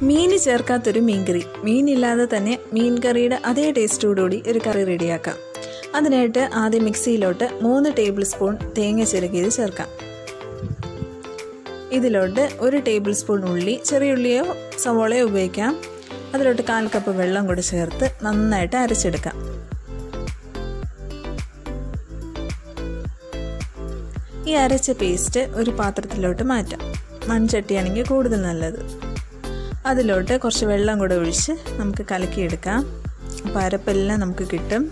മീൻ ചേർക്കാത്തൊരു മീൻകറി മീനില്ലാതെ തന്നെ മീൻ കറിയുടെ അതേ ടേസ്റ്റോടുകൂടി ഒരു കറി റെഡിയാക്കാം അതിനായിട്ട് ആദ്യം മിക്സിയിലോട്ട് മൂന്ന് ടേബിൾ സ്പൂൺ തേങ്ങ ചിരകിയത് ചേർക്കാം ഇതിലോട്ട് ഒരു ടേബിൾ സ്പൂൺ ഉള്ളി ചെറിയ ഉള്ളിയോ സവോളയോ ഉപയോഗിക്കാം അതിലോട്ട് കാൽ കപ്പ് വെള്ളം കൂടി ചേർത്ത് നന്നായിട്ട് അരച്ചെടുക്കാം ഈ അരച്ച പേസ്റ്റ് ഒരു പാത്രത്തിലോട്ട് മാറ്റാം മൺചട്ടിയാണെങ്കിൽ കൂടുതൽ നല്ലത് അതിലോട്ട് കുറച്ച് വെള്ളം കൂടെ ഒഴിച്ച് നമുക്ക് കലക്കിയെടുക്കാം അപ്പോൾ അരപ്പെല്ലാം നമുക്ക് കിട്ടും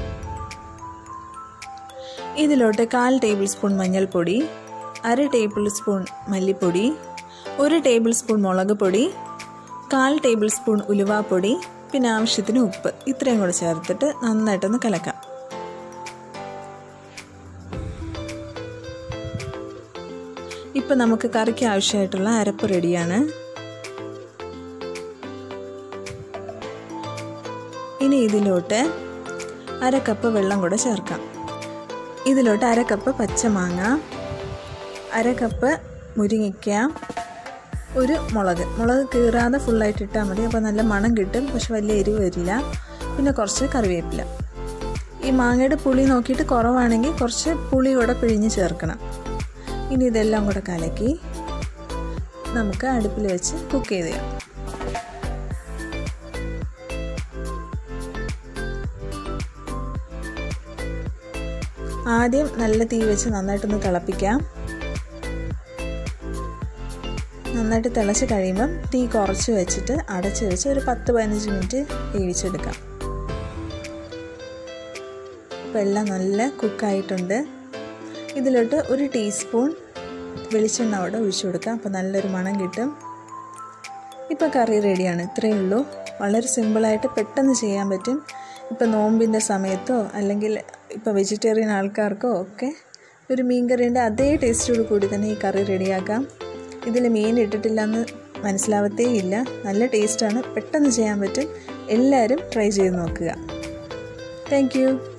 ഇതിലോട്ട് കാൽ ടേബിൾ സ്പൂൺ മഞ്ഞൾപ്പൊടി അര ടേബിൾ സ്പൂൺ മല്ലിപ്പൊടി ഒരു ടേബിൾ സ്പൂൺ മുളക് പൊടി കാൽ ടേബിൾ സ്പൂൺ ഉലുവാപ്പൊടി പിന്നെ ആവശ്യത്തിന് ഉപ്പ് ഇത്രയും കൂടെ ചേർത്തിട്ട് നന്നായിട്ടൊന്ന് കലക്കാം ഇപ്പം നമുക്ക് കറിക്ക് ആവശ്യമായിട്ടുള്ള അരപ്പ് റെഡിയാണ് ഇനി ഇതിലോട്ട് അര കപ്പ് വെള്ളം കൂടെ ചേർക്കാം ഇതിലോട്ട് അര കപ്പ് പച്ചമാങ്ങ അര കപ്പ് മുരിങ്ങയ്ക്ക ഒരു മുളക് മുളക് കീറാതെ ഫുള്ളായിട്ട് ഇട്ടാൽ മതി അപ്പോൾ നല്ല മണം കിട്ടും പക്ഷെ വലിയ എരിവ് വരില്ല പിന്നെ കുറച്ച് കറിവേപ്പില ഈ മാങ്ങയുടെ പുളി നോക്കിയിട്ട് കുറവാണെങ്കിൽ കുറച്ച് പുളി കൂടെ പിഴിഞ്ഞ് ചേർക്കണം ഇനി ഇതെല്ലാം കൂടെ കലക്കി നമുക്ക് അടുപ്പിൽ വെച്ച് കുക്ക് ചെയ്ത് ചെയ്യാം ആദ്യം നല്ല തീ വെച്ച് നന്നായിട്ടൊന്ന് തിളപ്പിക്കാം നന്നായിട്ട് തിളച്ച് കഴിയുമ്പം തീ കുറച്ച് വെച്ചിട്ട് അടച്ച് വെച്ച് ഒരു പത്ത് പതിനഞ്ച് മിനിറ്റ് വേവിച്ചെടുക്കാം ഇപ്പോൾ എല്ലാം നല്ല കുക്കായിട്ടുണ്ട് ഇതിലോട്ട് ഒരു ടീസ്പൂൺ വെളിച്ചെണ്ണ അവിടെ ഒഴിച്ചു കൊടുക്കാം അപ്പോൾ നല്ലൊരു മണം കിട്ടും ഇപ്പോൾ കറി റെഡിയാണ് ഇത്രയേ ഉള്ളൂ വളരെ സിമ്പിളായിട്ട് പെട്ടെന്ന് ചെയ്യാൻ പറ്റും ഇപ്പോൾ നോമ്പിൻ്റെ സമയത്തോ അല്ലെങ്കിൽ ഇപ്പോൾ വെജിറ്റേറിയൻ ആൾക്കാർക്കോ ഒക്കെ ഒരു മീൻ കറീൻ്റെ അതേ ടേസ്റ്റോട് കൂടി തന്നെ ഈ കറി റെഡിയാക്കാം ഇതിൽ മീൻ ഇട്ടിട്ടില്ല എന്ന് മനസ്സിലാവത്തേ ഇല്ല നല്ല ടേസ്റ്റാണ് പെട്ടെന്ന് ചെയ്യാൻ പറ്റും എല്ലാവരും ട്രൈ ചെയ്ത് നോക്കുക താങ്ക്